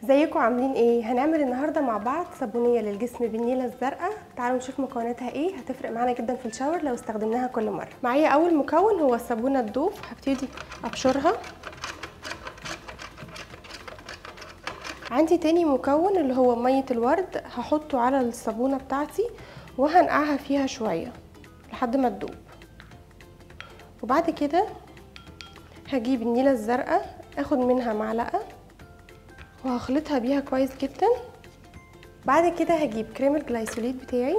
ازيكم عاملين ايه هنعمل النهارده مع بعض صابونيه للجسم بالنيله الزرقاء تعالوا نشوف مكوناتها ايه هتفرق معانا جدا في الشاور لو استخدمناها كل مره معايا اول مكون هو الصابونه الدوب هبتدي ابشرها عندي تاني مكون اللي هو ميه الورد هحطه على الصابونه بتاعتي وهنقعها فيها شويه لحد ما تدوب وبعد كده هجيب النيله الزرقاء اخد منها معلقه وهخلطها بيها كويس جدا بعد كده هجيب كريم الجلايسوليت بتاعي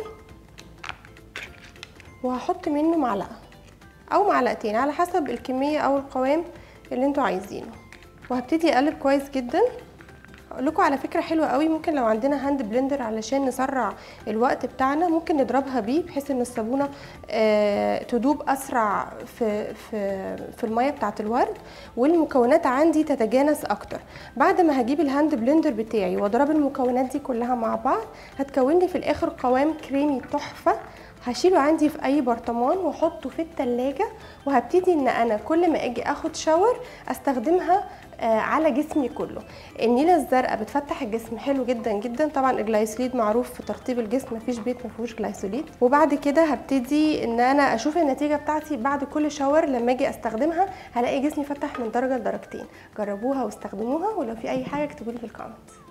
وهحط منه معلقه او معلقتين على حسب الكميه او القوام اللي انتوا عايزينه وهبتدي اقلب كويس جدا اقول لكم على فكره حلوه قوي ممكن لو عندنا هاند بلندر علشان نسرع الوقت بتاعنا ممكن نضربها بيه بحيث ان الصابونه آه تدوب اسرع في في في الميه بتاعه الورد والمكونات عندي تتجانس اكتر بعد ما هجيب الهاند بلندر بتاعي واضرب المكونات دي كلها مع بعض هتكون لي في الاخر قوام كريمي تحفه هشيله عندي في اي برطمان واحطه في التلاجة وهبتدي ان انا كل ما اجي اخد شاور استخدمها آه على جسمي كله النيله الزرقاء بتفتح الجسم حلو جدا جدا طبعا الجلايسوليد معروف في ترطيب الجسم مفيش بيت ما فيهوش جلايسوليد وبعد كده هبتدي ان انا اشوف النتيجه بتاعتي بعد كل شاور لما اجي استخدمها هلاقي جسمي فتح من درجه لدرجتين جربوها واستخدموها ولو في اي حاجه اكتبوا لي في الكومنت